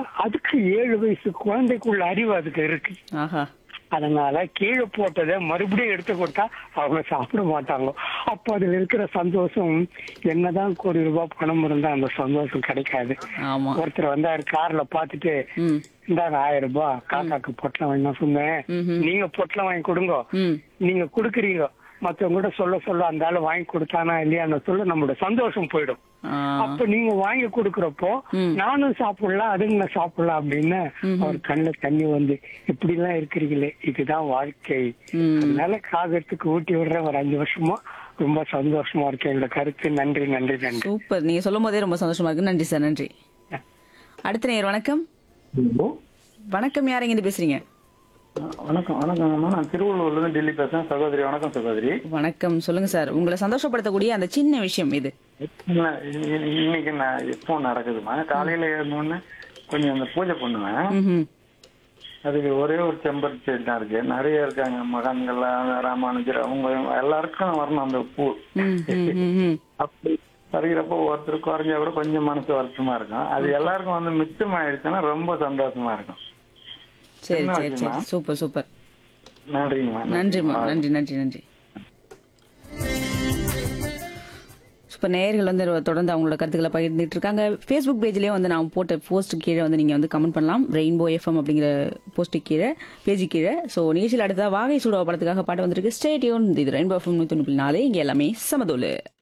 அதுக்கு ஏழு வயசு குழந்தைக்குள்ள அறிவு அதுக்கு இருக்கு ஆஹா அதனால கீழே போட்டதை மறுபடியும் எடுத்து கொடுத்தா அவங்க சாப்பிட மாட்டாங்க அப்போ அதுல இருக்கிற சந்தோஷம் என்னதான் கோடி ரூபாய் பணம் இருந்தா அந்த சந்தோஷம் கிடைக்காது ஆமா ஒருத்தர் வந்தாரு கார்ல பாத்துட்டு ம் இந்தாங்க ஆயிரம் ரூபாய் காக்காக்கு பொட்டலம் வாங்கி நான் சொன்னேன் ம்ஹும். நீங்க பொட்டலம் வாங்கி கொடுங்க ம் நீங்க குடுக்குறீங்க மத்தவங்க கூட சொல்ல சொல்ல அந்த ஆளு வாங்கி கொடுத்தானா இல்லையான்னு சொல்ல நம்மளோட சந்தோஷம் போயிடும் ஆ, அப்ப நீங்க வாங்கி கொடுக்கறப்போ ம். நானும் சாப்பிடலாம் அதுங்க சாப்பிடலாம் அப்படின்னு அவர் கண்ணுல தண்ணி வந்து இப்படி எல்லாம் இருக்கிறீங்களே இதுதான் வாழ்க்கை ம். அதனால காகத்துக்கு ஊட்டி விடுற ஒரு அஞ்சு வருஷமா ரொம்ப சந்தோஷமா இருக்கு எங்களோட கருத்து நன்றி நன்றி நன்றி சூப்பர் நீங்க சொல்லும் போதே ரொம்ப சந்தோஷமா இருக்கு நன்றி சார் நன்றி அடுத்த நேயர் வணக்கம் வணக்கம் யாருங்க இருந்து பேசுறீங்க வணக்கம் வணக்கங்கம்மா நான் திருவள்ளூர்ல இருந்து டெல்லி பேசுறேன் சகோதரி வணக்கம் சகோதரி வணக்கம் சொல்லுங்க சார் உங்களை சந்தோஷப்படுத்தக்கூடிய அந்த சின்ன விஷயம் இது நான் இ- இ- இன்னைக்கு நான் இப்போ நடக்குதுமா காலையில எழுந்தோடனே கொஞ்சம் அந்த பூஜை பண்ணுவேன் ம்ஹும். அதுக்கு ஒரே ஒரு செம்பருத்தி செடி தான் இருக்கு நிறைய இருக்காங்க மகான்கள் ராமானுஜர் அவங்க எல்லாருக்கும் வரணும் அந்த பூ ம், ம், ம், ம். அப்படி பறிக்கிறப்போ ஒருத்தர் குறைஞ்சா கூட கொஞ்சம் மனசு வருத்தமா இருக்கும் அது எல்லாருக்கும் வந்து மிச்சமாயிடுச்சுன்னா ரொம்ப சந்தோஷமா இருக்கும் சரி என்ன சரி சரி ஆச்சும்மா? சூப்பர் சூப்பர் நன்றிங்கம்மா நன்றிம்மா நன்றி நன்றி நன்றி இப்போ நேயர்கள் வந்து தொடர்ந்து அவங்களோட கருத்துக்களை பகிர்ந்துட்டு இருக்காங்க ஃபேஸ்புக் பேஜ்லேயே வந்து நான் போட்ட போஸ்ட் கீழே வந்து நீங்கள் வந்து கமெண்ட் பண்ணலாம் ரெயின்போ எஃப்எம் அப்படிங்கிற போஸ்ட்டு கீழே பேஜ் கீழே ஸோ நிகழ்ச்சியில் அடுத்ததாக வாகை சூடவா படத்துக்காக பாட்டு வந்திருக்கு ஸ்டேடியோன் இது ரெயின்போ எஃப்எம் நூற்றி நாலு இங்கே எல்லாமே சமதோலு